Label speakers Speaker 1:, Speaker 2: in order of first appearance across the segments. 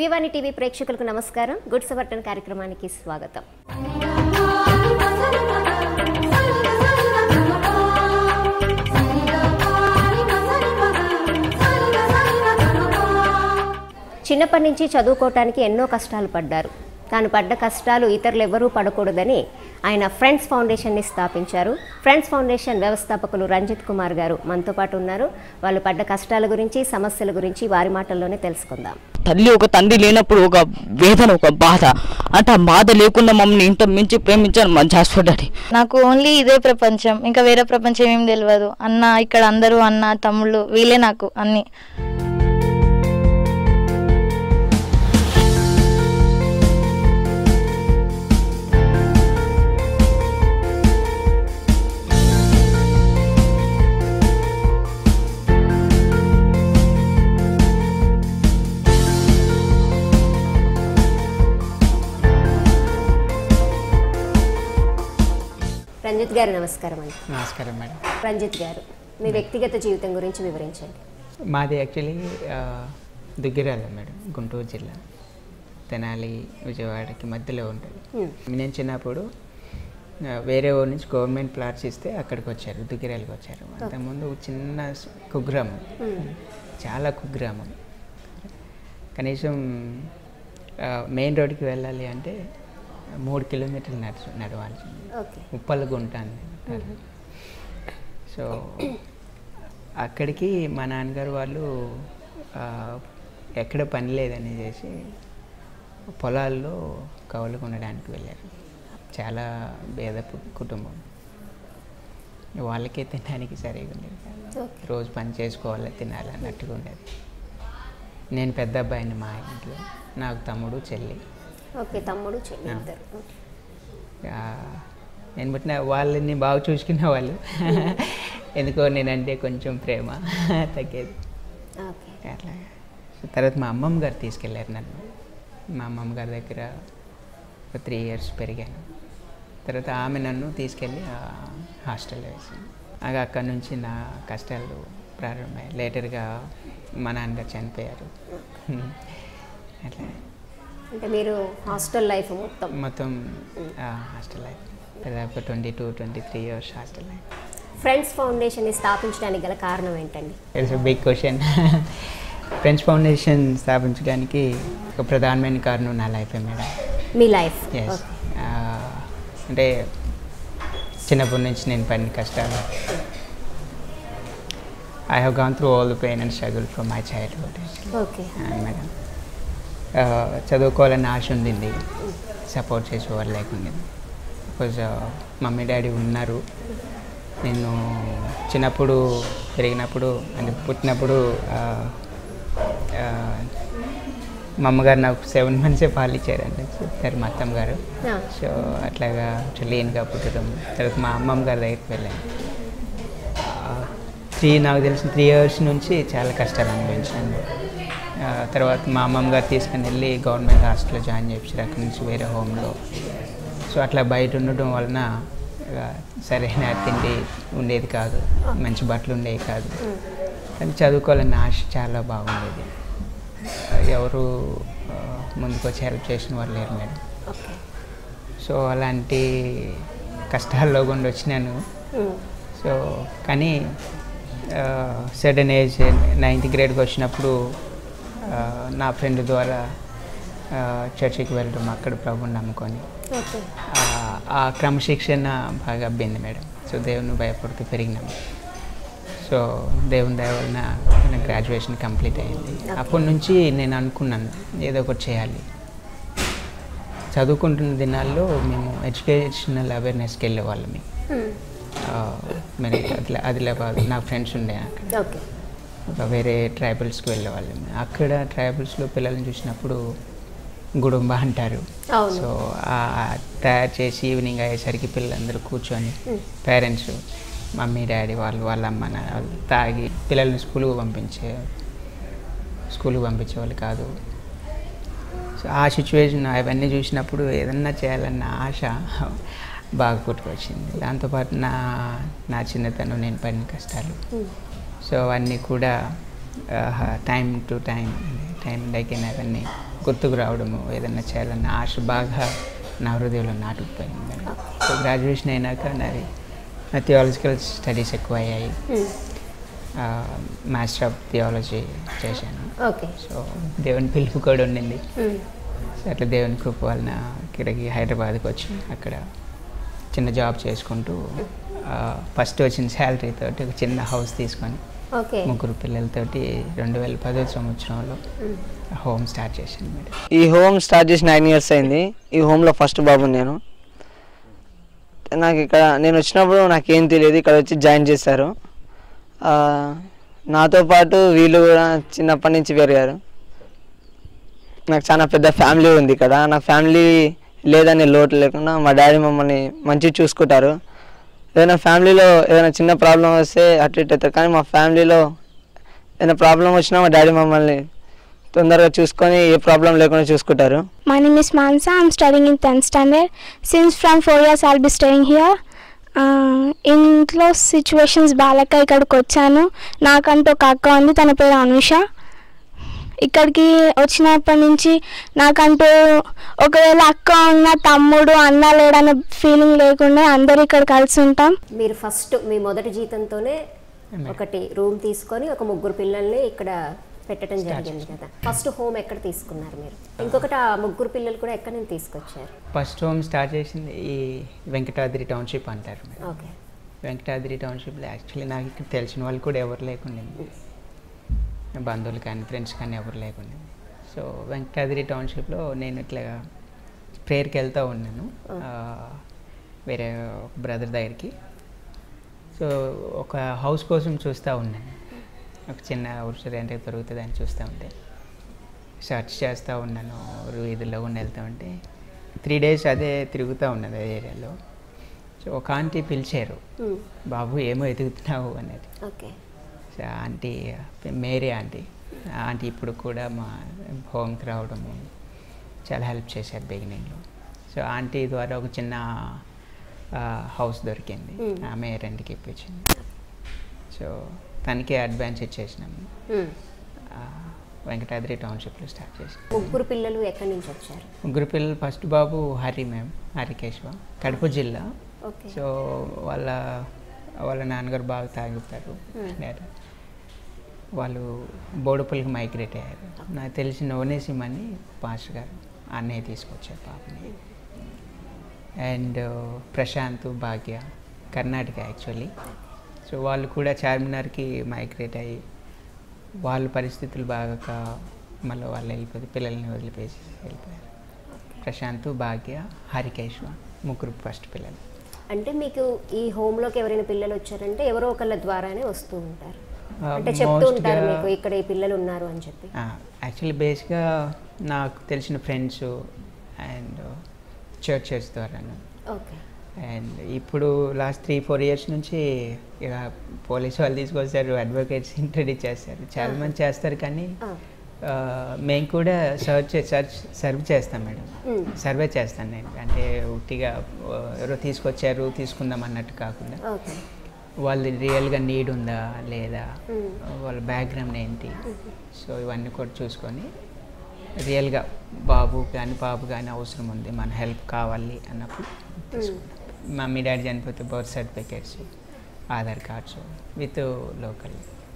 Speaker 1: Srivani TV ప్రేక్షకులకు నమస్కారం good సవర్టన్ కార్యక్రమానికి స్వాగతం చిన్నప్పటి నుంచి చదువుకోవటానికి ఎన్నో కష్టాలు పడ్డారు తాను పడ్డ కష్టాలు ఇతరులు ఎవరూ పడకూడదని ఆయన ఫ్రెండ్స్ ఫౌండేషన్ని స్థాపించారు ఫ్రెండ్స్ ఫౌండేషన్ వ్యవస్థాపకులు రంజిత్ కుమార్ గారు మనతో పాటు ఉన్నారు వాళ్ళు పడ్డ కష్టాల గురించి సమస్యల గురించి వారి మాటల్లోనే తెలుసుకుందాం
Speaker 2: తల్లి ఒక తండ్రి లేనప్పుడు ఒక వేదన ఒక బాధ అంటే ఆ బాధ లేకుండా మమ్మల్ని ఇంత మించి ప్రేమించాను మా జాస్పర్ డాడీ
Speaker 3: నాకు ఓన్లీ ఇదే ప్రపంచం ఇంకా వేరే ప్రపంచం ఏం తెలియదు అన్న ఇక్కడ అందరూ అన్న తమ్ముళ్ళు వీళ్ళే నాకు అన్ని
Speaker 1: రంజిత్ గారు నమస్కారం అండి
Speaker 4: నమస్కారం మేడం
Speaker 1: రంజిత్ గారు మీ వ్యక్తిగత జీవితం గురించి వివరించండి
Speaker 4: మాది యాక్చువల్లీ దుగ్గిరాల మేడం గుంటూరు జిల్లా తెనాలి విజయవాడకి మధ్యలో ఉంటుంది
Speaker 1: Hmm.
Speaker 4: నేను చిన్నప్పుడు ఆ, వేరే ఊరి నుంచి గవర్నమెంట్ ప్లాట్స్ ఇస్తే అక్కడికి వచ్చారు దుగ్గిరాలకి వచ్చారు అంతకుముందు ఒక చిన్న స్- కుగ్రామం చాలా కుగ్రామం కనీసం మెయిన్ రోడ్కి వెళ్ళాలి అంటే మూడు కిలోమీటర్లు నడచ నడవాల్సింది
Speaker 1: ఓకే
Speaker 4: ఉప్పల గుంట అని అంటారు. సో అక్కడికి మా నాన్నగారు వాళ్ళు ఆ, ఎక్కడ పని లేదని చేసి పొలాల్లో కౌలు కొనడానికి వెళ్ళారు చాలా పేద పు- కుటుంబం వాళ్ళకే తినడానికి సరిగా ఉండేది కాదు.
Speaker 1: ఓకే
Speaker 4: రోజు పని చేసుకోవాలి తినాలి అన్నట్టుగా ఉండేది నేను పెద్ద అబ్బాయిని మా ఇంట్లో నాకు తమ్ముడు చెల్లి
Speaker 1: ఓకే తమ్ముడు చెల్లి ఇద్దరు ఓకే.
Speaker 4: ఆ, నేను పుట్టిన వాళ్ళని బాగా చూసుకునే వాళ్ళు ఎందుకో నేనంటే కొంచెం ప్రేమ తగ్గేది
Speaker 1: ఓకే
Speaker 4: అట్లా సో తర్వాత మా అమ్మమ్మ గారు తీసుకెళ్ళారు నన్ను మా అమ్మమ్మ గారి దగ్గర ఒక త్రీ ఇయర్స్ పెరిగాను తర్వాత ఆమె నన్ను తీసుకెళ్ళి ఆ హాస్టల్లో వేసింది అక అక్కడి నుంచి నా కష్టాలు ప్రారంభమయ్యాయి లేటర్గా మా నాన్నగారు చనిపోయారు అట్లా
Speaker 1: అంటే మీరు హాస్టల్ లైఫ్ మొత్తం
Speaker 4: మొత్తం హాస్టల్ లైఫ్ దాదాపు twenty two twenty three years hostel life
Speaker 1: friends ఫౌండేషన్ని స్థాపించడానికి గల కారణం ఏంటండి
Speaker 4: it's big question friends foundation స్థాపించడానికి ఒక ప్రధానమైన కారణం నా లైఫే మేడం
Speaker 1: మీ లైఫ్
Speaker 4: ఎస్ అంటే చిన్నప్పటి నుంచి నేను పడిన కష్టాలు I have gone through all the pain and struggle from my childhood
Speaker 1: okay
Speaker 4: madam చదువుకోవాలని ఆశ ఉండింది సపోర్ట్ చేసేవారు లేకుండా బికాజ్ మమ్మీ డాడీ ఉన్నారు నేను చిన్నప్పుడు పెరిగినప్పుడు అంటే పుట్టినప్పుడు ఆ, ఆ, మా అమ్మగారు నాకు సెవెన్ మంత్సే పాలు ఇచ్చారండి చెప్తారు మా అత్తమ్మ గారు సో అట్లాగా లేనిగా పుట్టడం తర్వాత మా అమ్మమ్మ గారి దగ్గరికి వెళ్ళాను త్రీ నాకు తెలిసిన త్రీ ఇయర్స్ నుంచి చాలా కష్టాలు అనుభవించాను ఆ, తర్వాత మా అమ్మమ్మ గారు తీసుకుని వెళ్ళి గవర్నమెంట్ హాస్టల్లో జాయిన్ చేయించారు అక్కడి నుంచి వేరే హోమ్లో సో అట్లా బయట ఉండటం వలన ఆ, సరైన తిండి ఉండేది కాదు మంచి బట్టలు ఉండేవి కాదు కానీ చదువుకోవాలన్న ఆశ చాలా బాగుండేది ఎవరు ఆ, ముందుకు వచ్చి హెల్ప్ చేసిన వాళ్ళు లేరు మేడం
Speaker 1: ఓకే
Speaker 4: సో అలాంటి కష్టాల్లో గుండా వచ్చినాను సో కానీ సడన్ ఏజ్ నైన్త్ గ్రేడ్కి వచ్చినప్పుడు ఆ, నా ఫ్రెండ్ ద్వారా ఆ, చర్చికి వెళ్ళడం అక్కడ ప్రభుని నమ్ముకొని
Speaker 1: ఓకే
Speaker 4: ఆ, ఆ క్రమశిక్షణ బాగా అబ్బింది మేడం సో దేవుని భయపడుతూ పెరిగినాము సో దేవుని దయ వలన నా గ్రాడ్యుయేషన్ కంప్లీట్ అయింది అప్పటి నుంచి నేను అనుకున్నాను ఏదో ఒకటి చేయాలి చదువుకుంటున్న దినాల్లో మేము ఎడ్యుకేషనల్ అవేర్నెస్కి వెళ్ళేవాళ్ళం మరి అదిలా ఆదిలాబాద్ నా ఫ్రెండ్స్ ఉండే అక్కడ
Speaker 1: ఓకే
Speaker 4: ఒక వేరే ట్రైబల్స్కి వెళ్ళేవాళ్ళం అక్కడ ట్రైబల్స్లో పిల్లల్ని చూసినప్పుడు గుడుంబ అంటారు
Speaker 1: అవును.
Speaker 4: సో ఆ తయారు చేసి ఈవినింగ్ అయ్యేసరికి పిల్లలందరూ కూర్చొని పేరెంట్స్ మమ్మీ డాడీ వాళ్ళు వాళ్ళ అమ్మ నాన్న వాళ్ళు తాగి పిల్లల్ని స్కూల్కి పంపించే స్కూల్కి పంపించేవాళ్ళు కాదు సో ఆ సిచ్యువేషన్ అవన్నీ చూసినప్పుడు ఏదన్నా చేయాలన్న ఆశ బాగా పుట్టుకొచ్చింది దాంతోపాటు నా నా చిన్నతనం నేను పడిన కష్టాలు సో అవన్నీ కూడా టైం టు టైం టైం దగ్గర అవన్నీ గుర్తుకు రావడము ఏదైనా చేయాలన్న ఆశ బాగా నా హృదయంలో నాటుకుపోయింది మేడం సో గ్రాడ్యుయేషన్ అయినాక నాది నా థియాలజికల్ స్టడీస్ ఎక్కువ అయ్యాయి మాస్టర్ ఆఫ్ థియాలజీ చేశాను
Speaker 1: ఓకే
Speaker 4: సో దేవుని పిలుపు కూడా ఉండింది సో అట్లా దేవుని కృప వలన ఇక్కడికి హైదరాబాద్కి వచ్చి అక్కడ చిన్న జాబ్ చేసుకుంటూ ఫస్ట్ వచ్చిన శాలరీ తోటి ఒక చిన్న హౌస్ తీసుకొని
Speaker 1: ఓకే
Speaker 4: ముగ్గురు పిల్లలతోటి రెండు వేల పదో సంవత్సరంలో హోమ్ స్టార్ట్ చేశాను మేడం
Speaker 5: ఈ హోమ్ స్టార్ట్ చేసి నైన్ ఇయర్స్ అయింది ఈ హోమ్లో ఫస్ట్ బాబు నేను నాకు ఇక్కడ నేను వచ్చినప్పుడు నాకేం తెలియదు ఇక్కడ వచ్చి జాయిన్ చేశారు ఆ, నాతో పాటు వీళ్ళు కూడా చిన్నప్పటి నుంచి పెరిగారు నాకు చాలా పెద్ద ఫ్యామిలీ ఉంది ఇక్కడ నా ఫ్యామిలీ లేదనే లోటు లేకుండా మా డాడీ మమ్మల్ని మంచిగా చూసుకుంటారు ఏదైనా ఫ్యామిలీలో ఏదైనా చిన్న ప్రాబ్లం వస్తే అటు ఇటు అవుతారు కానీ మా ఫ్యామిలీలో ఏదైనా ప్రాబ్లం వచ్చినా మా డాడీ మమ్మల్ని తొందరగా చూసుకొని ఏ ప్రాబ్లం లేకుండా చూసుకుంటారు
Speaker 6: My name is Mansa. I'm studying in 10th standard. Since from four years, I'll be staying here. Uh, ఇంట్లో సిచ్యువేషన్స్ బాగాలేక ఇక్కడికి వచ్చాను నాకంటూ ఒక అక్క ఉంది తన పేరు అనుష ఇక్కడికి వచ్చినప్పటి నుంచి నాకంటూ ఒకవేళ అక్క ఉన్న తమ్ముడు అన్న లేడనే ఫీలింగ్ లేకుండా అందరూ ఇక్కడ కలిసి ఉంటాం
Speaker 1: మీరు ఫస్ట్ మీ మొదటి జీతంతోనే ఒకటి రూమ్ తీసుకొని ఒక ముగ్గురు పిల్లల్ని ఇక్కడ పెట్టడం జరిగింది కదా ఫస్ట్ హోమ్ ఎక్కడ తీసుకున్నారు మీరు ఇంకొకటి ఆ ముగ్గురు పిల్లలు కూడా ఎక్కడ నుంచి తీసుకొచ్చారు
Speaker 4: ఫస్ట్ హోమ్ స్టార్ట్ చేసింది ఈ వెంకటాద్రి టౌన్షిప్ అంటారు మేడం
Speaker 1: ఓకే
Speaker 4: వెంకటాద్రి టౌన్షిప్లో యాక్చువల్లీ నాకు ఇక్కడ తెలిసిన వాళ్ళు కూడా ఎవరు లేకుండా బంధువులు కానీ ఫ్రెండ్స్ కానీ ఎవరు లేకుండా సో వెంకటాద్రి టౌన్షిప్లో నేను ఇట్లా ప్రేయర్కి వెళ్తూ ఉన్నాను ఆ, వేరే ఒక బ్రదర్ దగ్గరికి సో ఒక హౌస్ కోసం చూస్తూ ఉన్నాను ఒక చిన్న హౌస్ రెంట్ దొరుకుతుంది అని చూస్తూ ఉంటే సెర్చ్ చేస్తూ ఉన్నాను వీధుల్లో ఉండి వెళ్తూ ఉంటే త్రీ డేస్ అదే తిరుగుతూ ఉన్నది అదే ఏరియాలో సో ఒక ఆంటీ పిలిచారు బాబు ఏమో ఎదుగుతున్నావు అనేది
Speaker 1: okay
Speaker 4: so aunty Mary aunty ఆ ఆంటీ ఇప్పుడు కూడా మా హోమ్కి రావడము చాలా హెల్ప్ చేశారు బిగినింగ్లో సో ఆంటీ ద్వారా ఒక చిన్న హౌస్ దొరికింది ఆమె రెంట్కి ఇప్పించింది సో తనకే అడ్వాన్స్ ఇచ్చేసినాము ఆ, వెంకటాద్రి టౌన్షిప్లో స్టార్ట్ చేసాం
Speaker 1: ముగ్గురు పిల్లలు ఎక్కడి నుంచి వచ్చారు
Speaker 4: ముగ్గురు పిల్లలు ఫస్ట్ బాబు హరి మ్యామ్ హరికేశ్వ కడప జిల్లా
Speaker 1: ఓకే
Speaker 4: సో వాళ్ళ వాళ్ళ నాన్నగారు బాగా తాగుతారు డాడీ. వాళ్ళు బోడుపల్లికి మైగ్రేట్ అయ్యారు నాకు తెలిసిన ఓనేసిం అని పాస్టర్ గారు అన్నయ్య తీసుకొచ్చారు పాపని and Prashanth Bhagya Karnataka actually so వాళ్ళు కూడా చార్మినార్కి మైగ్రేట్ అయ్యి వాళ్ళ పరిస్థితులు బాగా మళ్ళీ వాళ్ళు వెళ్ళిపోతే పిల్లల్ని వదిలిపేసి వెళ్ళిపోయారు ప్రశాంత్ భాగ్య హరికేశ్వ ముగ్గురు ఫస్ట్ పిల్లలు
Speaker 1: అంటే మీకు ఈ హోమ్లోకి ఎవరైనా పిల్లలు వచ్చారంటే ఎవరో ఒకళ్ళ ద్వారానే వస్తూ ఉంటారు
Speaker 4: ఆ,
Speaker 1: అంటే చెప్తూ
Speaker 4: most
Speaker 1: ఉంటారు
Speaker 4: గా-
Speaker 1: మీకు ఇక్కడ ఈ పిల్లలు ఉన్నారు అని చెప్పి
Speaker 4: యాక్చువల్లీ బేస్గా నాకు తెలిసిన ఫ్రెండ్స్ అండ్ చర్చెస్ ద్వారాను
Speaker 1: ఓకే
Speaker 4: అండ్ ఇప్పుడు లాస్ట్ త్రీ ఫోర్ ఇయర్స్ నుంచి ఇక పోలీస్ వాళ్ళు తీసుకొస్తారు అడ్వకేట్స్ ఇంట్రడ్యూస్ చేస్తారు చాలా మంది చేస్తారు కానీ ఆ, మేము కూడా సర్చ్ సర్చ్ సర్వ్ చేస్తాం మేడం సర్వే చేస్తాను నేను అంటే ఉట్టిగా ఆ, ఎవరో తీసుకొచ్చారు తీసుకుందాం అన్నట్టు కాకుండా
Speaker 1: ఓకే
Speaker 4: వాళ్ళది రియల్గా నీడ్ ఉందా లేదా వాళ్ళ బ్యాక్గ్రౌండ్ ఏంటి సో ఇవన్నీ కూడా చూసుకొని రియల్గా బాబు కానీ పాప కానీ అవసరం ఉంది మన హెల్ప్ కావాలి అన్నప్పుడు తీసుకుంటాం మమ్మీ డాడీ చనిపోతే birth certificates Aadhaar cards with local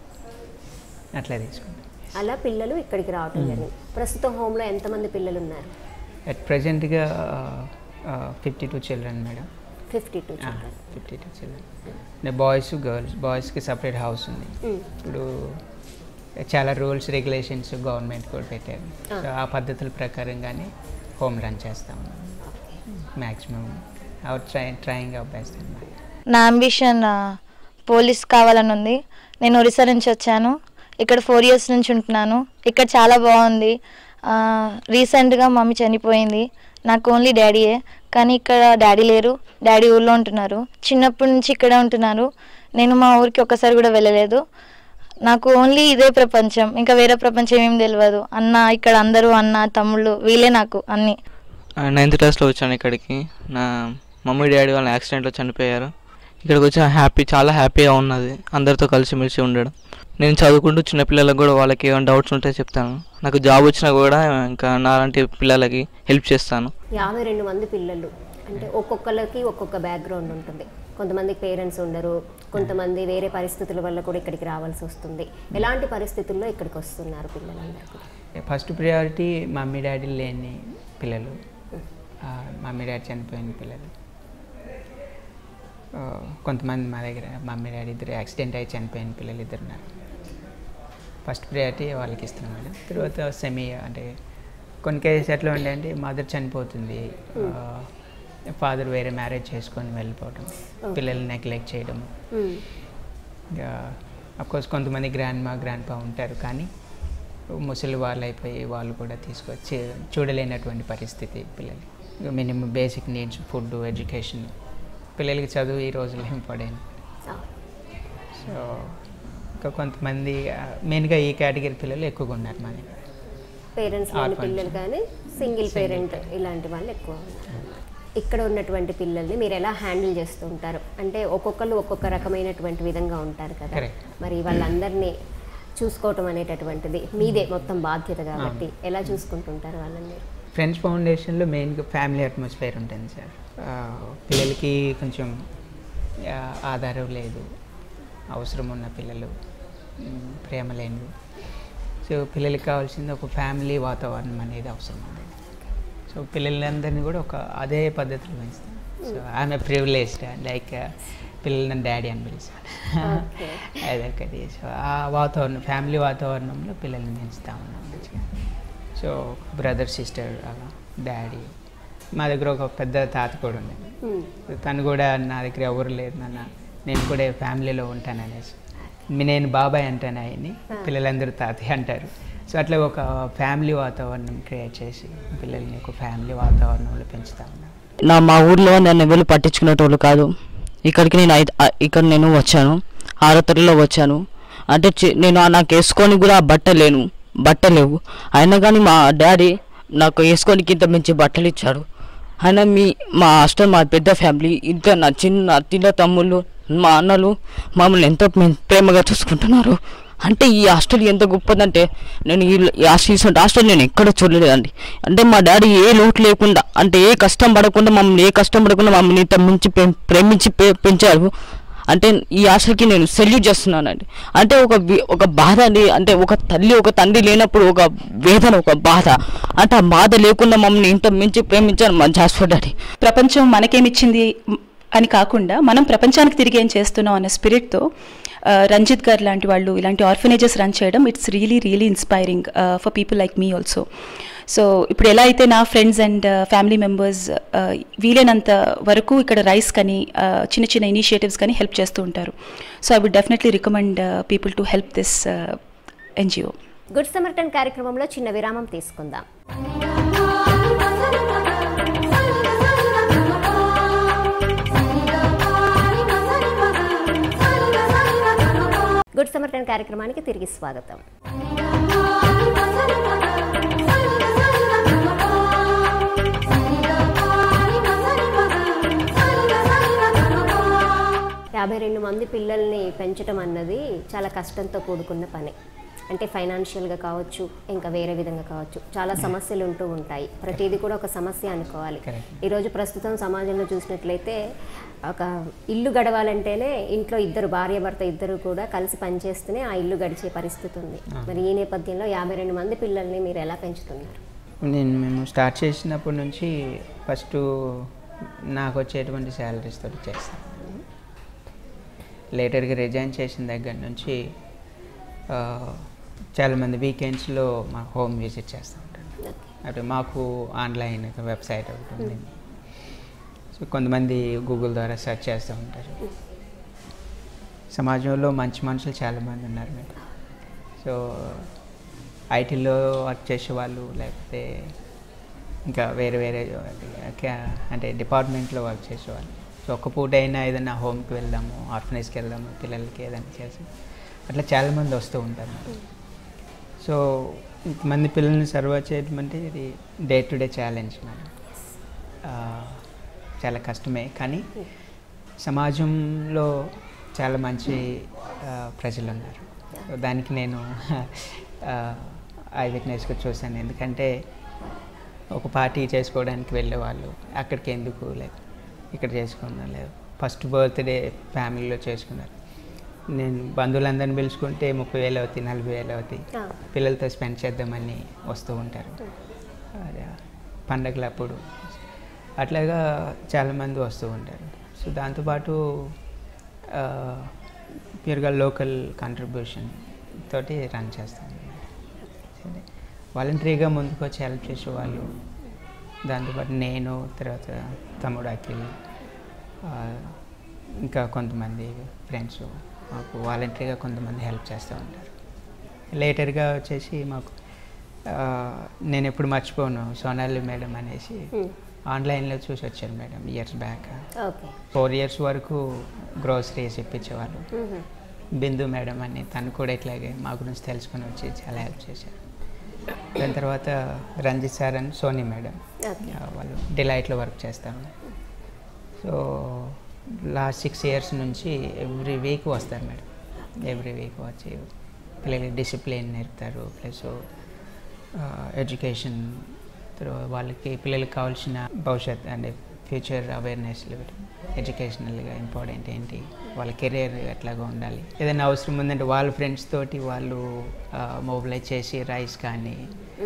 Speaker 4: అట్లా తీసుకుంటాం
Speaker 1: అలా పిల్లలు ఇక్కడికి రావటం జరిగింది ప్రస్తుతం హోమ్లో ఎంతమంది పిల్లలు ఉన్నారు
Speaker 4: అట్ ప్రజెంట్గా fifty two children madam
Speaker 1: fifty two
Speaker 4: fifty two children boys girls బాయ్స్కి సపరేట్ హౌస్ ఉంది ఇప్పుడు చాలా రూల్స్ రెగ్యులేషన్స్ గవర్నమెంట్ కూడా పెట్టారు సో ఆ పద్ధతుల ప్రకారంగానే హోమ్ రన్ చేస్తా ఉన్నాం maximum our try trying our best అనమాట
Speaker 3: నా అంబిషన్ పోలీస్ కావాలని ఉంది నేను ఒరిస్సా నుంచి వచ్చాను ఇక్కడ ఫోర్ ఇయర్స్ నుంచి ఉంటున్నాను ఇక్కడ చాలా బాగుంది రీసెంట్గా మమ్మీ చనిపోయింది నాకు ఓన్లీ డాడీయే కానీ ఇక్కడ డాడీ లేరు డాడీ ఊళ్ళో ఉంటున్నారు చిన్నప్పటి నుంచి ఇక్కడే ఉంటున్నారు నేను మా ఊరికి ఒక్కసారి కూడా వెళ్ళలేదు నాకు ఓన్లీ ఇదే ప్రపంచం ఇంకా వేరే ప్రపంచం ఏం తెలియదు అన్న ఇక్కడ అందరూ అన్న తమ్ముళ్ళు వీళ్ళే నాకు అన్నీ
Speaker 7: నైన్త్ క్లాస్లో వచ్చాను ఇక్కడికి నా మమ్మీ డాడీ వాళ్ళ యాక్సిడెంట్లో చనిపోయారు ఇక్కడికి వచ్చి హ్యాపీ చాలా హ్యాపీగా ఉన్నది అందరితో కలిసిమెలిసి ఉండడం నేను చదువుకుంటూ చిన్న పిల్లలకు కూడా వాళ్ళకి ఏమైనా డౌట్స్ ఉంటే చెప్తాను నాకు జాబ్ వచ్చినా కూడా ఇంకా నాలాంటి పిల్లలకి హెల్ప్ చేస్తాను
Speaker 1: యాభై రెండు మంది పిల్లలు అంటే ఒక్కొక్కరికి ఒక్కొక్క బ్యాక్గ్రౌండ్ ఉంటుంది కొంతమందికి పేరెంట్స్ ఉండరు కొంతమంది వేరే పరిస్థితుల వల్ల కూడా ఇక్కడికి రావాల్సి వస్తుంది ఎలాంటి పరిస్థితుల్లో ఇక్కడికి వస్తున్నారు పిల్లలందరూ కూడా
Speaker 4: ఫస్ట్ ప్రియారిటీ మమ్మీ డాడీ లేని పిల్లలు ఆ, మమ్మీ డాడీ చనిపోయిన పిల్లలు ఆ, కొంతమంది మా దగ్గర మమ్మీ డాడీ ఇద్దరు యాక్సిడెంట్ అయ్యి చనిపోయిన పిల్లలు ఇద్దరు ఉన్నారు ఫస్ట్ ప్రియారిటీ వాళ్ళకి ఇస్తున్నాం మేడం తర్వాత సెమీ అంటే కొన్ని కేసెస్ ఎట్లా ఉండే అంటే మదర్ చనిపోతుంది ఫాదర్ వేరే మ్యారేజ్ చేసుకొని వెళ్ళిపోవడం పిల్లల్ని నెగ్లెక్ట్ చేయడం
Speaker 1: మ్మ్.
Speaker 4: ఇంకా అఫ్కోర్స్ కొంతమంది గ్రాండ్ మా గ్రాండ్ పా ఉంటారు కానీ ముసలి వాళ్ళు అయిపోయి వాళ్ళు కూడా తీసుకొచ్చి చూడలేనటువంటి పరిస్థితి పిల్లలు minimum basic needs food education పిల్లలకి చదువు ఈ రోజుల్లో ఇంపార్టెంట్
Speaker 1: ఆ,
Speaker 4: సో ఇంకా కొంతమంది మెయిన్గా ఈ కేటగిరీ పిల్లలు ఎక్కువగా ఉన్నారు మా దగ్గర
Speaker 1: పేరెంట్స్ లేని
Speaker 4: Orphans.
Speaker 1: పిల్లలు కానీ సింగిల్ పేరెంట్ ఇలాంటి వాళ్ళు ఎక్కువ ఉన్నారు ఇక్కడ ఉన్నటువంటి పిల్లల్ని మీరు ఎలా హ్యాండిల్ చేస్తూ ఉంటారు అంటే ఒక్కొక్కరు ఒక్కొక్క రకమైనటువంటి విధంగా ఉంటారు కదా
Speaker 4: Correct.
Speaker 1: మరి వాళ్ళందరినీ చూసుకోవటం అనేటటువంటిది మీదే మొత్తం బాధ్యత కాబట్టి ఎలా చూసుకుంటుంటారు వాళ్ళని మీరు
Speaker 4: ఫ్రెండ్స్ ఫౌండేషన్లో మెయిన్గా ఫ్యామిలీ అట్మాస్ఫియర్ ఉంటుంది సార్ ఆ, పిల్లలకి కొంచెం ఆ, ఆధారం లేదు అవసరం ఉన్న పిల్లలు మ్, ప్రేమ లేనివి సో పిల్లలకి కావాల్సింది ఒక ఫ్యామిలీ వాతావరణం అనేది అవసరం ఉంది సో పిల్లలందరినీ కూడా ఒక అదే పద్ధతిలో పెంచుతాం సో ఆమె ప్రివిలేజ్డ్ లైక్ పిల్లలను డాడీ అని పిలుస్తాను
Speaker 1: Okay.
Speaker 4: అదొకటి సో ఆ వాతావరణం ఫ్యామిలీ వాతావరణంలో పిల్లల్ని పెంచుతా ఉన్నాం మంచిగా సో బ్రదర్ సిస్టర్ అలా డాడీ మా దగ్గర ఒక పెద్ద తాత కూడా ఉంది
Speaker 1: మ్మ్.
Speaker 4: తను కూడా నా దగ్గర ఎవరు లేరు నాన్న నేను కూడా ఫ్యామిలీలో ఉంటాను అనేసి మీ- నేను బాబాయ్ అంటాను ఆయన్ని పిల్లలందరూ తాతయ్య అంటారు సో అట్లా ఒక ఫ్యామిలీ వాతావరణం క్రియేట్ చేసి పిల్లల్ని ఒక ఫ్యామిలీ వాతావరణంలో పెంచుతా ఉన్నాను
Speaker 2: నా మా ఊర్లో నన్ను ఎవరు పట్టించుకునేటోళ్ళు కాదు ఇక్కడికి నేను ఐదు ఆ- ఇక్కడ నేను వచ్చాను ఆరో తరగతిలో వచ్చాను అంటే చి- నేను ఆ నాకు వేసుకొని కూడా బట్ట లేను బట్ట లేవు అయినా కానీ మా డాడీ నాకు వేసుకోనికి ఇంత మంచి బట్టలు ఇచ్చాడు అయినా మీ మా హాస్టల్ మా పెద్ద ఫ్యామిలీ ఇంత నా చిన్న తిన్న తమ్ముళ్ళు మా అన్నలు మమ్మల్ని ఎంతో ప్రే- ప్రేమగా చూసుకుంటున్నారు అంటే ఈ హాస్టల్ ఎంత గొప్పదంటే నేను ఈ ఈ హాస్టల్ ఇటువంటి హాస్టల్ నేను ఎక్కడ చూడలేదండి అంటే మా డాడీ ఏ లోటు లేకుండా అంటే ఏ కష్టం పడకుండా మమ్మల్ని ఏ కష్టం పడకుండా మమ్మల్ని ఇంత మించి ప్రే- ప్రేమించి పె- పెంచారు అంటే ఈ ఆశకి నేను సెల్యూట్ చేస్తున్నానండి అంటే ఒక వి- ఒక బాధ అండి అంటే ఒక తల్లి ఒక తండ్రి లేనప్పుడు ఒక వేదన ఒక బాధ అంటే ఆ బాధ లేకుండా మమ్మల్ని ఇంత మించి ప్రేమించారు మా జాస్ఫర్ డాడీ
Speaker 8: ప్రపంచం మనకేమిచ్చింది మ్, అని కాకుండా మనం ప్రపంచానికి తిరిగి ఏం చేస్తున్నాం అనే స్పిరిట్తో రంజిత్ గారు లాంటి వాళ్ళు ఇలాంటి ఆర్ఫనేజెస్ రన్ చేయడం it's really really inspiring for people like me also so ఇప్పుడు ఎలా అయితే నా ఫ్రెండ్స్ అండ్ ఫ్యామిలీ మెంబర్స్ వీలైనంత వరకు ఇక్కడ రైస్ కానీ uh, చిన్న చిన్న ఇనిషియేటివ్స్ కానీ హెల్ప్ చేస్తూ ఉంటారు so I would definitely recommend people to help this NGO
Speaker 1: good Samaritan కార్యక్రమంలో చిన్న విరామం తీసుకుందాం గుడ్ సమర్టన్ కార్యక్రమానికి తిరిగి స్వాగతం యాభై రెండు మంది పిల్లల్ని పెంచడం అన్నది చాలా కష్టంతో కూడుకున్న పని అంటే ఫైనాన్షియల్గా కావచ్చు ఇంకా వేరే విధంగా కావచ్చు చాలా సమస్యలు ఉంటూ ఉంటాయి ప్రతిదీ కూడా ఒక సమస్య అనుకోవాలి
Speaker 4: Correct.
Speaker 1: ఈరోజు ప్రస్తుతం సమాజంలో చూసినట్లయితే ఒక ఇల్లు గడవాలంటేనే ఇంట్లో ఇద్దరు భార్య భర్త ఇద్దరు కూడా కలిసి పనిచేస్తూనే ఆ ఇల్లు గడిచే పరిస్థితి ఉంది మరి ఈ నేపథ్యంలో యాభై రెండు మంది పిల్లల్ని మీరు ఎలా పెంచుతున్నారు
Speaker 4: నేను మేము స్టార్ట్ చేసినప్పటి నుంచి ఫస్ట్ నాకు వచ్చేటువంటి శాలరీస్ తోటి చేస్తాను లేటర్గా రిజైన్ చేసిన దగ్గర నుంచి ఆ, చాలామంది వీకెండ్స్లో మా హోమ్ విజిట్ చేస్తూ ఉంటారు అంటే మాకు ఆన్లైన్ వెబ్సైట్ ఒకటి ఉంది సో కొంతమంది గూగుల్ ద్వారా సెర్చ్ చేస్తూ ఉంటారు సమాజంలో మంచి మనుషులు చాలామంది ఉన్నారు మీకు సో ఐటీలో వర్క్ చేసే వాళ్ళు లేకపోతే ఇంకా వేరే వేరే క్యా- అంటే డిపార్ట్మెంట్లో వర్క్ చేసేవాళ్ళు సో ఒక్క పూట అయినా ఏదైనా హోమ్కి వెళ్దాము ఆర్ఫనేజ్కి వెళ్దాము పిల్లలకి ఏదైనా చేసి అట్లా చాలామంది వస్తూ ఉంటారు సో ఇంతమంది పిల్లల్ని సర్వ్ చేయడం అంటే ఇది day to day challenge madam ఆ, చాలా కష్టమే కానీ సమాజంలో చాలా మంచి ఆ, ప్రజలు ఉన్నారు సో దానికి నేను ఐ విట్నెస్గా చూశాను ఎందుకంటే ఒక పార్టీ చేసుకోవడానికి వెళ్ళేవాళ్ళు అక్కడికి ఎందుకు లేదు ఇక్కడ చేసుకున్నాం లేదు ఫస్ట్ బర్త్డే ఫ్యామిలీలో చేసుకున్నారు నేను బంధువులందరిని పిలుచుకుంటే ముప్పై వేలు అవుతాయి నలభై వేలు అవుతాయి
Speaker 1: ఆ.
Speaker 4: పిల్లలతో స్పెండ్ చేద్దామని వస్తూ ఉంటారు అదే పండగలు అప్పుడు అట్లాగా చాలామంది వస్తూ ఉంటారు సో దాంతోపాటు ప్యూర్గా లోకల్ కంట్రిబ్యూషన్ తోటి రన్ చేస్తాను వాలంటరీగా ముందుకు వచ్చి హెల్ప్ చేసేవాళ్ళు దాంతోపాటు నేను తర్వాత తమ్ముడు అఖిల్ ఆ, ఇంకా కొంతమంది ఫ్రెండ్స్ మాకు వాలంటరీగా కొంతమంది హెల్ప్ చేస్తూ ఉంటారు లేటర్గా వచ్చేసి మాకు ఆ, నేను ఎప్పుడు మర్చిపోను సోనాలి మేడం అనేసి ఆన్లైన్లో చూసి వచ్చాను madam years back
Speaker 1: okay
Speaker 4: four years వరకు గ్రోసరీస్ ఇప్పించేవాళ్ళు బిందు మేడం అని తను కూడా ఇట్లాగే మా గురించి తెలుసుకొని వచ్చి చాలా హెల్ప్ చేశారు దాని తర్వాత రంజిత్ సార్ అని సోనీ మేడం
Speaker 1: ఓకే
Speaker 4: ఆ, వాళ్ళు డిలైట్లో వర్క్ చేస్తాము సో లాస్ట్ సిక్స్ ఇయర్స్ నుంచి ఎవ్రీ వీక్ వస్తారు మేడం ఎవ్రీ వీక్ వచ్చి పిల్లలకి డిసిప్లిన్ నేర్పుతారు ప్లస్ ఎడ్యుకేషన్ తర్వాత వాళ్ళకి పిల్లలకి కావాల్సిన భవిష్యత్ అంటే ఫ్యూచర్ అవేర్నెస్ ఎడ్యుకేషనల్గా ఇంపార్టెంట్ ఏంటి వాళ్ళ కెరీర్ ఎట్లాగా ఉండాలి ఏదైనా అవసరం ఉందంటే వాళ్ళ ఫ్రెండ్స్ తోటి వాళ్ళు మొబిలైజ్ చేసి రైస్ కానీ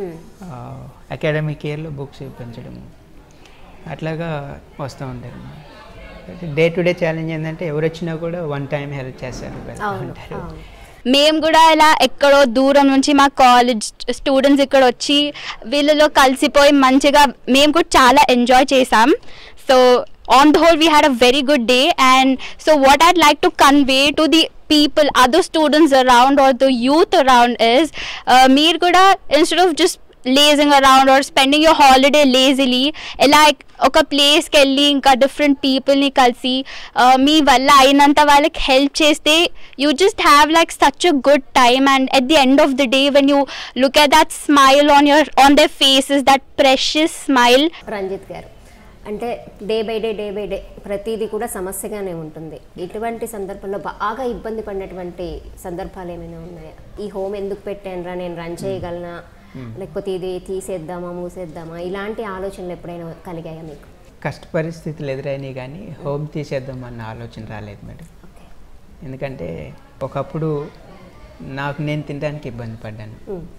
Speaker 4: అకాడమిక్ ఇయర్లో బుక్స్ పెంచడము అట్లాగా వస్తూ ఉంటారు డే టు డే ఛాలెంజ్ ఏంటంటే ఎవరు వచ్చినా కూడా వన్ టైం హెల్ప్ చేస్తారు వెళ్తూ
Speaker 1: అవును
Speaker 4: ఉంటారు
Speaker 1: అవును
Speaker 9: మేము కూడా ఇలా ఎక్కడో దూరం నుంచి మా కాలేజ్ స్టూడెంట్స్ ఇక్కడ వచ్చి వీళ్ళలో కలిసిపోయి మంచిగా మేము కూడా చాలా ఎంజాయ్ చేసాం so on the whole we had a very good day and so what I'd like to convey to the people other students around or the youth around is మీరు కూడా instead of just lazing around or spending your holiday lazily ఎలా ఒక ప్లేస్కి వెళ్ళి ఇంకా different పీపుల్ని కలిసి uh, మీ వల్ల అయినంత వాళ్ళకి హెల్ప్ చేస్తే you just have like such a good time and at the end of the day when you look at that smile on your on their faces that precious smile
Speaker 1: Ranjith గారు అంటే day by day day by day ప్రతిదీ కూడా సమస్యగానే ఉంటుంది ఇటువంటి సందర్భంలో బాగా ఇబ్బంది పడినటువంటి సందర్భాలు ఏమైనా ఉన్నాయా ఈ హోమ్ ఎందుకు పెట్టానురా నేను రన్ చేయగలనా లేకపోతే ఇది తీసేద్దామా మూసేద్దామా ఇలాంటి ఆలోచనలు ఎప్పుడైనా కలిగాయా మీకు
Speaker 4: కష్ట పరిస్థితులు ఎదురైనాయి కానీ హోమ్ తీసేద్దాం అన్న ఆలోచన రాలేదు మేడం
Speaker 1: ఓకే
Speaker 4: ఎందుకంటే ఒకప్పుడు నాకు నేను తినడానికి ఇబ్బంది పడ్డాను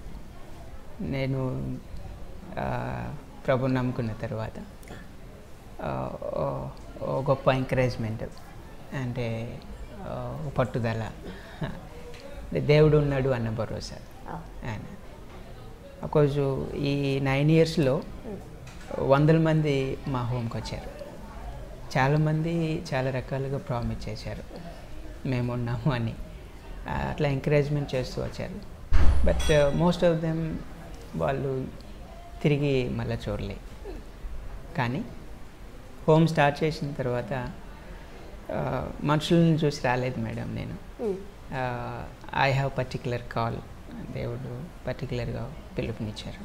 Speaker 4: నేను ఆ, ప్రభుని నమ్ముకున్న తర్వాత ఆ, ఓ- ఓ గొప్ప ఎంకరేజ్మెంట్ అంటే ఆ, ఓ పట్టుదల అంటే దేవుడు ఉన్నాడు అన్న భరోసా ఆయన ఒకరోజు ఈ నైన్ ఇయర్స్లో వందల మంది మా హోమ్కి వచ్చారు చాలామంది చాలా రకాలుగా ప్రామిస్ చేశారు మేము ఉన్నాము అని ఆ, అట్లా ఎంకరేజ్మెంట్ చేస్తూ వచ్చారు బట్ మోస్ట్ ఆఫ్ దెమ్ వాళ్ళు తిరిగి మళ్ళీ చూడలే కానీ హోమ్ స్టార్ట్ చేసిన తర్వాత ఆ, మనుషులను చూసి రాలేదు మేడం నేను ఐ హ్యావ్ పర్టికులర్ కాల్ దేవుడు పర్టికులర్గా పిలుపునిచ్చారు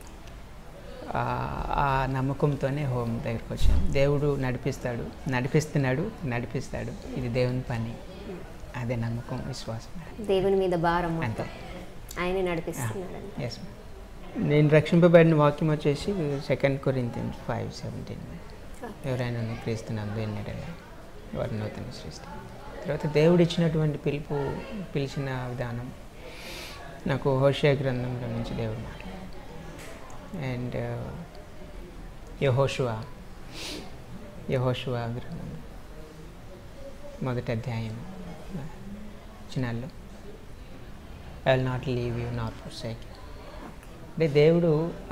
Speaker 4: ఆ ఆ నమ్మకంతోనే హోమ్ దగ్గరికి వచ్చాను దేవుడు నడిపిస్తాడు నడిపిస్తున్నాడు నడిపిస్తాడు ఇది దేవుని పని అదే నమ్మకం విశ్వాసం
Speaker 1: దేవుని మీద భారం
Speaker 4: అంతే
Speaker 1: మొత్తం ఆయన నడిపిస్తున్నాడు
Speaker 4: ఎస్ నేను రక్షింపబడిన వాక్యం వచ్చేసి సెకండ్ కొరింథియన్స్ ఫైవ్ సెవెంటీన్ ఎవరైనా నువ్వు క్రీస్తున్నాను దేన్ని వారి నూతన సృష్టి తర్వాత దేవుడు ఇచ్చినటువంటి పిలుపు పిలిచిన విధానం నాకు హోషియా గ్రంథంలో నుంచి దేవుడు మాట్లాడారు అండ్ యహోషువా యహోషువా గ్రంథం మొదటి అధ్యాయం చిన్నాళ్ళు I will not leave you not forsake అంటే దేవుడు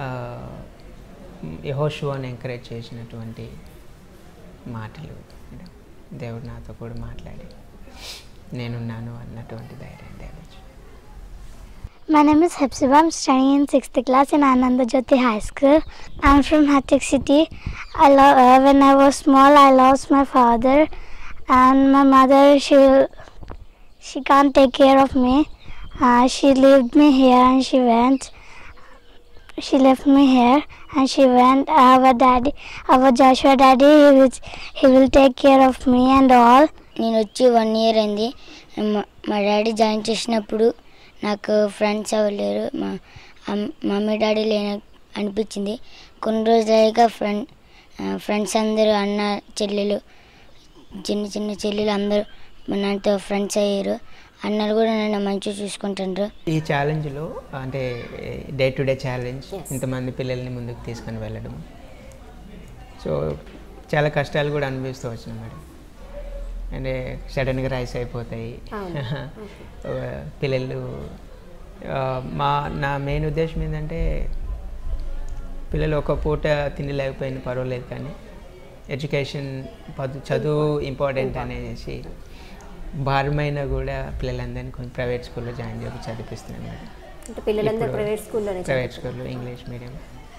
Speaker 4: యహోషువాని ఎంకరేజ్ చేసినటువంటి మాటలు దేవుడు నాతో కూడా మాట్లాడి నేనున్నాను అన్నటువంటి ధైర్యం దేవుడు ఇచ్చాడు.
Speaker 6: My name is Hepzibah. I'm studying in sixth class in Ananda Jyoti High School. I'm from Hatik City. I lo- uh, when I was small, I lost my father, and my mother she she can't take care of me. Uh, she left me here and she went. She left me here and she went. Our daddy, our Joshua daddy, he will, he will take care of me and all.
Speaker 10: నేను వచ్చి one year అయింది మా మా daddy join చేసినప్పుడు నాకు friends ఎవరు లేరు మా అమ్- మమ్మీ డాడీ లేని అనిపించింది కొన్ని రోజులుగా ఫ్రెండ్ ఫ్రెండ్స్ అందరూ అన్న చెల్లెలు చిన్న చిన్న చెల్లెలు అందరూ నాతో ఫ్రెండ్స్ అయ్యారు అన్నలు కూడా నన్ను మంచిగా చూసుకుంటుండ్రు
Speaker 4: ఈ ఛాలెంజ్లో అంటే డే టు డే ఛాలెంజ్ ఇంతమంది పిల్లల్ని ముందుకు తీసుకొని వెళ్ళడం సో చాలా కష్టాలు కూడా అనుభవిస్తూ వచ్చినాం మేడం అంటే సడన్గా రైస్ అయిపోతాయి
Speaker 1: అవును.
Speaker 4: ఆ, పిల్లలు ఆ, మా నా మెయిన్ ఉద్దేశం ఏంటంటే పిల్లలు ఒక పూట తిండి లేకపోయినా పర్వాలేదు కానీ ఎడ్యుకేషన్ పదు చదువు ఇంపార్టెంట్ అనేసి భారమైన కూడా పిల్లలందరినీ కొంచెం ప్రైవేట్ స్కూల్లో జాయిన్ చేసి చదివిస్తున్నాను మేడం
Speaker 1: అంటే పిల్లలందరూ
Speaker 4: ఇప్పుడు
Speaker 1: ప్రైవేట్ స్కూల్లోనే
Speaker 4: ప్రైవేట్
Speaker 1: చదువుతారు.
Speaker 4: స్కూల్లో ఇంగ్లీష్ మీడియం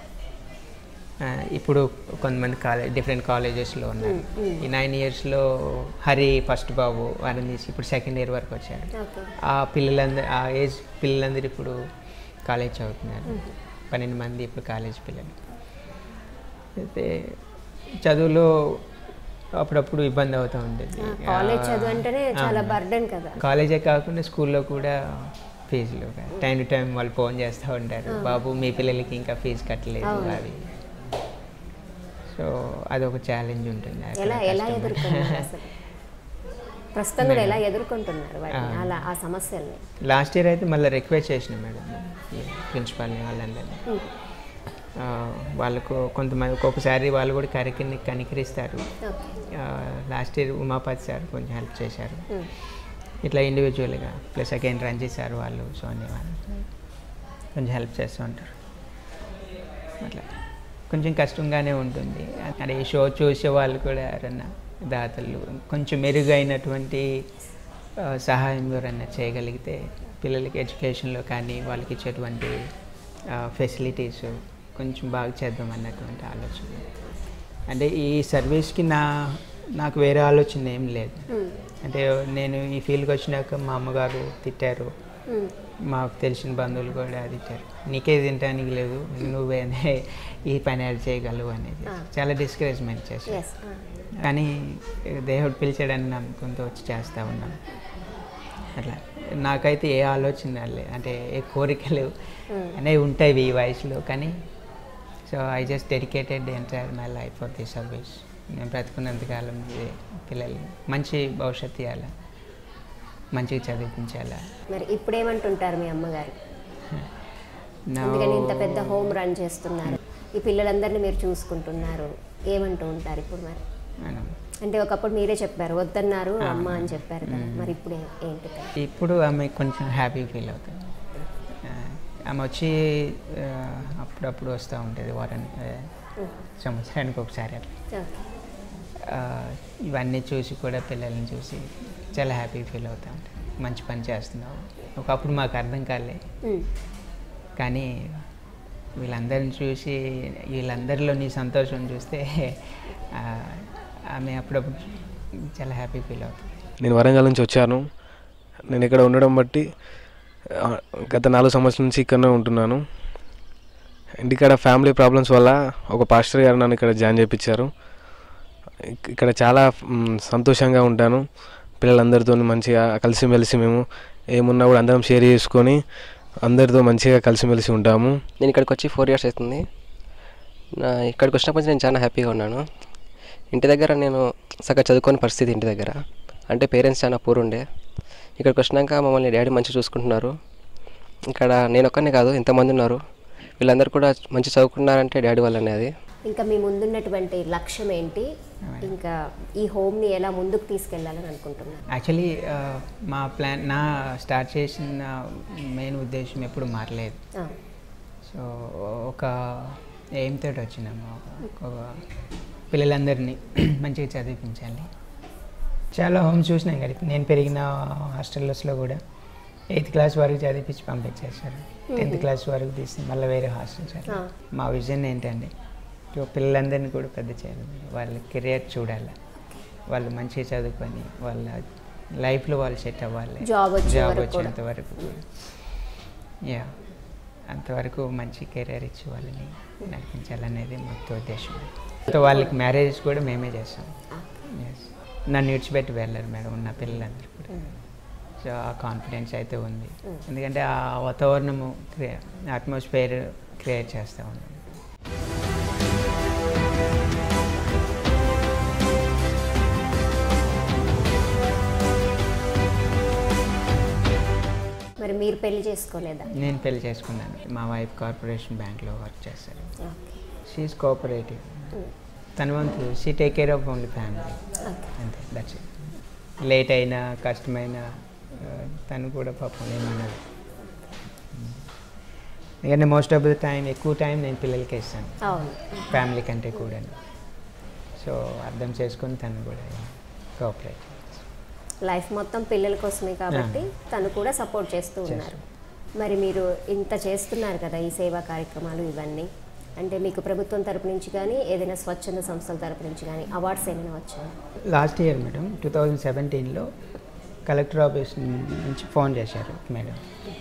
Speaker 4: ఆ, ఇప్పుడు కొంతమంది కాలేజ్ డిఫరెంట్ కాలేజెస్లో ఉన్నారు
Speaker 1: మ్మ్, మ్మ్.
Speaker 4: ఈ నైన్ ఇయర్స్లో హరి ఫస్ట్ బాబు వారిని తీసి ఇప్పుడు సెకండ్ ఇయర్ వరకు వచ్చాడు
Speaker 1: ఓకే.
Speaker 4: ఆ పిల్లలందరూ ఆ ఏజ్ పిల్లలందరూ ఇప్పుడు కాలేజ్ చదువుతున్నారు
Speaker 1: మ్మ్.
Speaker 4: పన్నెండు మంది ఇప్పుడు కాలేజ్ పిల్లలు అయితే చదువులో అప్పుడప్పుడు ఇబ్బంది అవుతూ ఉంటుంది
Speaker 1: ఆ, కాలేజ్ చదువు అంటేనే చాలా
Speaker 4: అవును.
Speaker 1: బర్డెన్ కదా
Speaker 4: కాలేజే కాకుండా స్కూల్లో కూడా ఫీజులు టైం టు టైం వాళ్ళు ఫోన్ చేస్తూ ఉంటారు
Speaker 1: ఆ.
Speaker 4: బాబు మీ పిల్లలకి ఇంకా ఫీజు కట్టలేదు
Speaker 1: అవును.
Speaker 4: అవి సో అదొక ఛాలెంజ్ ఉంటుంది అక్కడ
Speaker 1: ఎలా ఎలా
Speaker 4: కష్టం.
Speaker 1: ఎదుర్కొన్నారు అసలు ప్రస్తుతం కూడా ఎలా ఎదుర్కొంటున్నారు వాటిని
Speaker 4: ఆ.
Speaker 1: అలా ఆ సమస్యల్ని
Speaker 4: లాస్ట్ ఇయర్ అయితే మళ్ళీ రిక్వెస్ట్ చేసిన మేడం ప్రిన్సిపాల్ని వాళ్ళందరినీ
Speaker 1: మ్మ్.
Speaker 4: ఆ, వాళ్ళకు కొంతమంది ఒక్కొక్కసారి వాళ్ళు కూడా కరికి కనికరిస్తారు
Speaker 1: okay.
Speaker 4: Last year Umapathi sir కొంచెం హెల్ప్ చేశారు
Speaker 1: మ్మ్.
Speaker 4: ఇట్లా ఇండివిజువల్గా ప్లస్ అగైన్ రంజిత్ సార్ వాళ్ళు సోని వాళ్ళు కొంచెం హెల్ప్ చేస్తూ ఉంటారు అట్లా కొంచెం కష్టంగానే ఉంటుంది అక్కడ ఈ షో చూసే వాళ్ళు కూడా ఎవరన్నా దాతలు కొంచెం మెరుగైనటువంటి ఆ, సహాయం ఎవరన్నా చేయగలిగితే పిల్లలకి ఎడ్యుకేషన్లో కానీ వాళ్ళకి ఇచ్చేటువంటి ఫెసిలిటీస్ కొంచెం బాగా చేద్దాం అన్నటువంటి ఆలోచన అంటే ఈ సర్వీస్కి నా నాకు వేరే ఆలోచన ఏం లేదు
Speaker 1: మ్మ్.
Speaker 4: అంటే నేను ఈ ఫీల్డ్కి వచ్చినాక మా అమ్మగారు తిట్టారు
Speaker 1: మ్మ్.
Speaker 4: మాకు తెలిసిన బంధువులు కూడా తిట్టారు నీకే తినడానికి లేదు నువ్వేనే ఈ పని యాడ్ చేయగలవు అనేది
Speaker 1: ఆ.
Speaker 4: చాలా డిస్కరేజ్మెంట్ చేశారు
Speaker 1: Yes, ఆ.
Speaker 4: కానీ దేవుడు పిలిచాడని నమ్మకంతో వచ్చి చేస్తూ ఉన్నాను అట్లా నాకైతే ఏ ఆలోచన రాలే అంటే ఏ కోరికలు
Speaker 1: Hmm.
Speaker 4: అనేవి ఉంటాయి ఈ వయసులో కానీ so I just dedicated entire my life for the service నేను బ్రతుకున్నంతకాలం ఇది పిల్లల్ని మంచి భవిష్యత్తు ఇవ్వాలా మంచిగా చదివించాలా
Speaker 1: మరి ఇప్పుడు ఏమంటుంటారు మీ అమ్మగారు
Speaker 4: నా
Speaker 1: ఎందుకని ఇంత పెద్ద హోమ్ రన్ చేస్తున్నారు ఈ పిల్లలందరినీ మీరు చూసుకుంటున్నారు ఏమంటూ ఉంటారు ఇప్పుడు మరి
Speaker 4: మనం
Speaker 1: అంటే ఒకప్పుడు మీరే చెప్పారు వద్దన్నారు
Speaker 4: ఆ.
Speaker 1: అమ్మ అని చెప్పారు కదా
Speaker 4: మ్మ్.
Speaker 1: మరి ఇప్పుడు ఏ- ఏంటి కదా?
Speaker 4: ఇప్పుడు ఆమె కొంచెం హ్యాపీ ఫీల్ అవుతుంది ఆ, ఆమె వచ్చి ఆ, అప్పుడప్పుడు వస్తూ ఉంటుంది వారాన్ని ఆ, సంవత్సరానికి ఒకసారి అట్లా
Speaker 1: ఓకే.
Speaker 4: ఆ, ఇవన్నీ చూసి కూడా పిల్లల్ని చూసి చాలా హ్యాపీ ఫీల్ అవుతా ఉంటాను మంచి పని చేస్తున్నావు ఒకప్పుడు మాకు అర్థం కాలే
Speaker 1: మ్మ్.
Speaker 4: కానీ వీళ్ళందరిని చూసి వీళ్ళందరిలో నీ సంతోషం చూస్తే ఆ, ఆమె అప్పుడప్పుడు చాలా హ్యాపీ ఫీల్ అవుతుంది
Speaker 11: నేను వరంగల్ నుంచి వచ్చాను నేను ఇక్కడ ఉండడం బట్టి ఆ, గత నాలుగు సంవత్సరాల నుంచి ఇక్కడనే ఉంటున్నాను ఇంటికాడ ఫ్యామిలీ ప్రాబ్లమ్స్ వల్ల ఒక పాస్టర్ గారు నన్ను ఇక్కడ జాయిన్ చేయించారు ఇక్- ఇక్కడ చాలా మ్, సంతోషంగా ఉంటాను పిల్లలందరితో మంచిగా కలిసిమెలిసి మేము ఏమున్నా కూడా అందరం షేర్ చేసుకొని అందరితో మంచిగా కలిసిమెలిసి ఉంటాము
Speaker 12: నేను ఇక్కడికి వచ్చి ఫోర్ ఇయర్స్ అవుతుంది నా ఇక్కడికి వచ్చినప్పటి నుంచి నేను చాలా హ్యాపీగా ఉన్నాను ఇంటి దగ్గర నేను సగం చదువుకోని పరిస్థితి ఇంటి దగ్గర అంటే పేరెంట్స్ చాలా పూర్ ఉండే ఇక్కడికి వచ్చినాక మమ్మల్ని డాడీ మంచిగా చూసుకుంటున్నారు ఇక్కడ నేను ఒక్కనే కాదు ఎంతమంది ఉన్నారు వీళ్ళందరూ కూడా మంచి చదువుకున్నారంటే డాడీ వల్లనే అది
Speaker 1: ఇంకా మీ ముందున్నటువంటి లక్ష్యం ఏంటి ఇంకా ఈ హోమ్ని ఎలా ముందుకు తీసుకెళ్లాలని అనుకుంటున్నారు
Speaker 4: యాక్చువల్లీ మా ప్లాన్ నా స్టార్ట్ చేసిన మెయిన్ ఉద్దేశం ఎప్పుడు మారలేదు
Speaker 1: ఆ.
Speaker 4: సో ఒక ఎయిమ్ తోటి వచ్చినాము ఒక పిల్లలందరినీ మంచిగా చదివించాలి చాలా హోమ్స్ చూసినాం కదా ఇప్పుడు నేను పెరిగిన హాస్టల్స్లో కూడా ఎయిత్ క్లాస్ వరకు చదివించి పంపించేశారు టెన్త్
Speaker 1: Mhm.
Speaker 4: క్లాస్ వరకు తీసి మళ్ళీ వేరే హాస్టల్స్
Speaker 1: ఆ.
Speaker 4: మా విజన్ ఏంటంటే సో పిల్లలందరినీ కూడా పెద్ద చేయాలి వాళ్ళ కెరియర్ చూడాలి వాళ్ళు మంచిగా చదువుకొని వాళ్ళ లైఫ్లో వాళ్ళు సెట్ అవ్వాలి
Speaker 1: Job వచ్చే
Speaker 4: జాబ్
Speaker 1: వరకు కూడా.
Speaker 4: వచ్చేంత వరకు యా అంతవరకు మంచి కెరీర్ ఇచ్చి వాళ్ళని నడిపించాలనేది మొత్తం ఉద్దేశం సో వాళ్ళకి మ్యారేజ్ కూడా మేమే చేస్తాం Yes. నన్ను విడిచిపెట్టి వెళ్ళరు మేడం ఉన్న పిల్లలందరూ కూడా సో ఆ కాన్ఫిడెన్స్ అయితే ఉంది ఎందుకంటే ఆ వాతావరణము క్రియే అట్మాస్ఫియర్ క్రియేట్ చేస్తూ ఉన్నాం
Speaker 1: మరి మీరు పెళ్లి చేసుకోలేదా
Speaker 4: నేను పెళ్లి చేసుకున్నాను మా వైఫ్ కార్పొరేషన్ బ్యాంక్లో వర్క్ చేస్తారు
Speaker 1: ఓకే
Speaker 4: షీఈస్ కోఆపరేటివ్ తన వంతు she take care of only family అంతే దట్స్ ఇట్ లేట్ అయినా కష్టమైనా ఆ, తను కూడా పాపం ఏమన్నది ఎందుకంటే మోస్ట్ ఆఫ్ ద టైం ఎక్కువ టైం నేను పిల్లలకే ఇస్తాను
Speaker 1: అవును
Speaker 4: ఫ్యామిలీ కంటే కూడా సో అర్థం చేసుకొని తను కూడా కోఆపరేట్
Speaker 1: లైఫ్ మొత్తం పిల్లల కోసమే కాబట్టి తను కూడా సపోర్ట్ చేస్తూ ఉన్నారు మరి మీరు ఇంత చేస్తున్నారు కదా ఈ సేవా కార్యక్రమాలు ఇవన్నీ అంటే మీకు ప్రభుత్వం తరపు నుంచి కానీ ఏదైనా స్వచ్ఛంద సంస్థల తరపు నుంచి కానీ అవార్డ్స్ ఏమైనా వచ్చాయా
Speaker 4: last year madam two thousand సెవెంటీన్లో కలెక్టర్ ఆఫీస్ నుంచి ఫోన్ చేశారు మేడం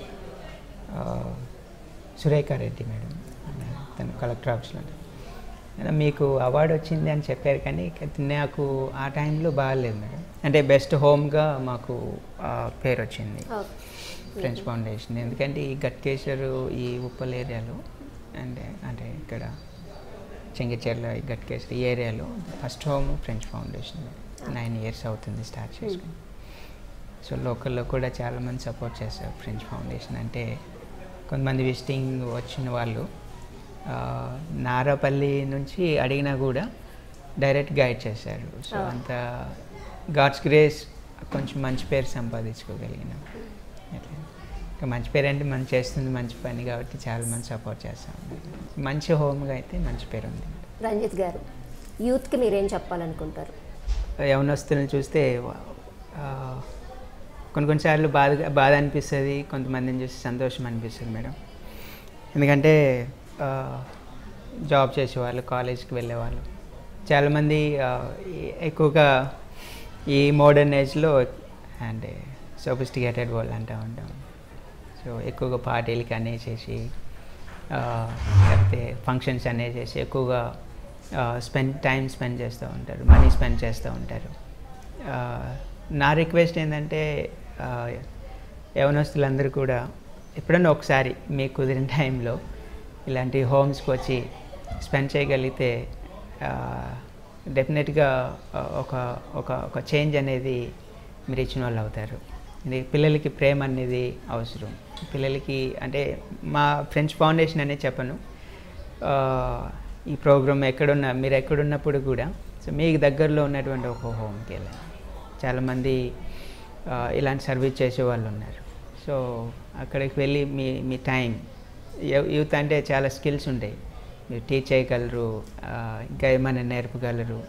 Speaker 4: ఆ, సురేఖ రెడ్డి మేడం తను కలెక్టర్ ఆఫీస్లో మేడం మీకు అవార్డు వచ్చింది అని చెప్పారు కానీ ఇక నాకు ఆ టైంలో బాగాలేదు మేడం అంటే బెస్ట్ హోమ్గా మాకు ఆ, పేరు వచ్చింది ఫ్రెండ్స్ ఫౌండేషన్ ఎందుకంటే ఈ గట్కేశ్వరు ఈ ఉప్పల్ ఏరియాలో అంటే అంటే ఇక్కడ చెంగిచెర్ల ఈ గట్కేశ్వర ఈ ఏరియాలో first home friends foundation nine years అవుతుంది స్టార్ట్ చేసుకుని సో లోకల్లో కూడా చాలామంది సపోర్ట్ చేస్తారు ఫ్రెంచ్ ఫౌండేషన్ అంటే కొంతమంది విజిటింగ్ వచ్చిన వాళ్ళు ఆ, నారాపల్లి నుంచి అడిగినా కూడా డైరెక్ట్ గైడ్ చేశారు సో
Speaker 1: Oh.
Speaker 4: అంత గాడ్స్ గ్రేస్ కొంచెం మంచి పేరు సంపాదించుకోగలిగినాం అట్లా ఇంకా మంచి పేరు అంటే మనం చేస్తుంది మంచి పని కాబట్టి చాలా మంది సపోర్ట్ చేస్తాం మంచి హోమ్గా అయితే మంచి పేరు ఉంది
Speaker 1: రంజిత్ గారు యూత్కి మీరేం చెప్పాలనుకుంటారు
Speaker 4: యవనస్తులను చూస్తే ఆ, కొన్ని కొన్నిసార్లు బాధ బాధ అనిపిస్తుంది కొంతమందిని చూసి సంతోషం అనిపిస్తుంది మేడం ఎందుకంటే ఆ, జాబ్ చేసేవాళ్ళు కాలేజ్కి వెళ్ళేవాళ్ళు చాలామంది ఆ, ఈ- ఎక్కువగా ఈ మోడర్న్ ఏజ్లో అంటే సోఫిస్టికేటెడ్ వాళ్ళు అంటూ ఉంటాం సో ఎక్కువగా పార్టీలకి అనేసేసి ఆ, లేకపోతే ఫంక్షన్స్ అనేసేసి ఎక్కువగా స్పెండ్ టైం స్పెండ్ చేస్తూ ఉంటారు మనీ స్పెండ్ చేస్తూ ఉంటారు ఆ, నా రిక్వెస్ట్ ఏంటంటే ఆ, యవనస్తులందరూ కూడా ఎప్పుడన్నా ఒకసారి మీకు కుదిరిన టైంలో ఇలాంటి హోమ్స్కి వచ్చి స్పెండ్ చేయగలిగితే డెఫినెట్గా ఒక ఒక ఒక చేంజ్ అనేది మీరు ఇచ్చిన వాళ్ళు అవుతారు ఇది పిల్లలకి ప్రేమ అనేది అవసరం పిల్లలకి అంటే మా ఫ్రెంచ్ ఫౌండేషన్ అనే చెప్పను ఆ, ఈ ప్రోగ్రామ్ ఎక్కడున్నా మీరు ఎక్కడున్నప్పుడు కూడా సో మీకు దగ్గరలో ఉన్నటువంటి ఒక హోమ్కి వెళ్ళండి చాలామంది ఆ, ఇలాంటి సర్వీస్ చేసే వాళ్ళు ఉన్నారు సో అక్కడికి వెళ్ళి మీ మీ టైం యూత్ అంటే చాలా స్కిల్స్ ఉంటాయి మీరు టీచ్ చేయగలరు ఆ, ఇంకా ఏమైనా నేర్పగలరు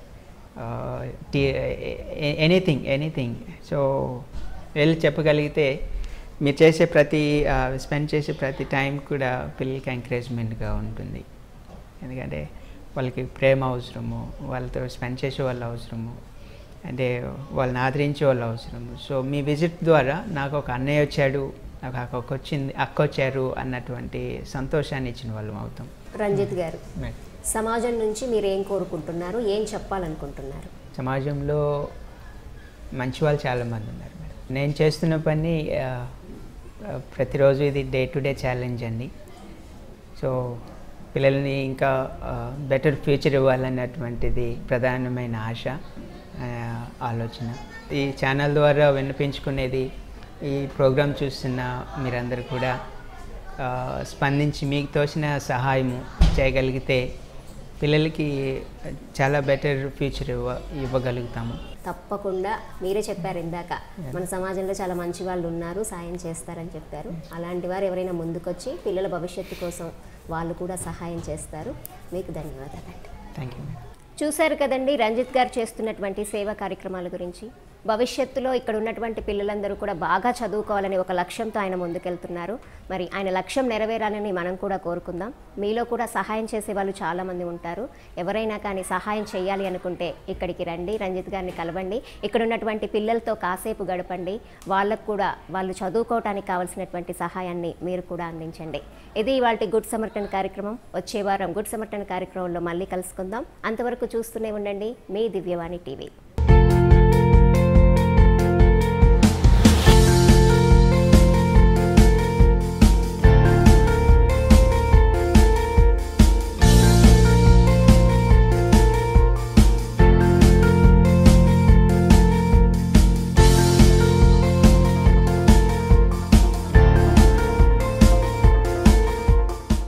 Speaker 4: టీ ఎనీథింగ్ ఎనీథింగ్ సో వెళ్ళి చెప్పగలిగితే మీరు చేసే ప్రతి స్పెండ్ చేసే ప్రతి టైం కూడా పిల్లలకి ఎంకరేజ్మెంట్గా ఉంటుంది ఎందుకంటే వాళ్ళకి ప్రేమ అవసరము వాళ్ళతో స్పెండ్ చేసే వాళ్ళు అవసరము అంటే వాళ్ళని ఆదరించే వాళ్ళు అవసరము సో మీ విజిట్ ద్వారా నాకు ఒక అన్నయ్య వచ్చాడు నాకు అక్క వచ్చింది అక్క వచ్చారు అన్నటువంటి సంతోషాన్ని ఇచ్చిన వాళ్ళం అవుతాం
Speaker 1: రంజిత్ గారు
Speaker 4: మేడం
Speaker 1: సమాజం నుంచి మీరు ఏం కోరుకుంటున్నారు ఏం చెప్పాలనుకుంటున్నారు
Speaker 4: సమాజంలో మంచి వాళ్ళు చాలామంది ఉన్నారు మేడం నేను చేస్తున్న పని ఆ, ఆ, ప్రతిరోజు ఇది డే టు డే ఛాలెంజ్ అండి సో పిల్లల్ని ఇంకా బెటర్ ఫ్యూచర్ ఇవ్వాలన్నటువంటిది ప్రధానమైన ఆశ ఆ, ఆలోచన ఈ ఛానల్ ద్వారా వినిపించుకునేది ఈ ప్రోగ్రాం చూస్తున్న మీరందరూ కూడా ఆ, స్పందించి మీకు తోచిన సహాయము చేయగలిగితే పిల్లలకి చాలా బెటర్ ఫ్యూచర్ ఇవ్వ ఇవ్వగలుగుతాము
Speaker 1: తప్పకుండా మీరే చెప్పారు ఇందాక మన సమాజంలో చాలా మంచి వాళ్ళు ఉన్నారు సాయం చేస్తారని చెప్పారు అలాంటి వారు ఎవరైనా ముందుకొచ్చి పిల్లల భవిష్యత్తు కోసం వాళ్ళు కూడా సహాయం చేస్తారు మీకు ధన్యవాదాలండి
Speaker 4: థ్యాంక్ యూ మేడం
Speaker 1: చూశారు కదండి రంజిత్ గారు చేస్తున్నటువంటి సేవా కార్యక్రమాల గురించి భవిష్యత్తులో ఇక్కడ ఉన్నటువంటి పిల్లలందరూ కూడా బాగా చదువుకోవాలని ఒక లక్ష్యంతో ఆయన ముందుకెళ్తున్నారు మరి ఆయన లక్ష్యం నెరవేరాలని మనం కూడా కోరుకుందాం మీలో కూడా సహాయం చేసే వాళ్ళు చాలామంది ఉంటారు ఎవరైనా కానీ సహాయం చేయాలి అనుకుంటే ఇక్కడికి రండి రంజిత్ గారిని కలవండి ఇక్కడ ఉన్నటువంటి పిల్లలతో కాసేపు గడపండి వాళ్ళకు కూడా వాళ్ళు చదువుకోవటానికి కావాల్సినటువంటి సహాయాన్ని మీరు కూడా అందించండి ఇది ఇవాళ గుడ్ సమర్టన్ కార్యక్రమం వచ్చే వారం గుడ్ సమర్టన్ కార్యక్రమంలో మళ్ళీ కలుసుకుందాం అంతవరకు చూస్తూనే ఉండండి మీ దివ్యవాణి టీవీ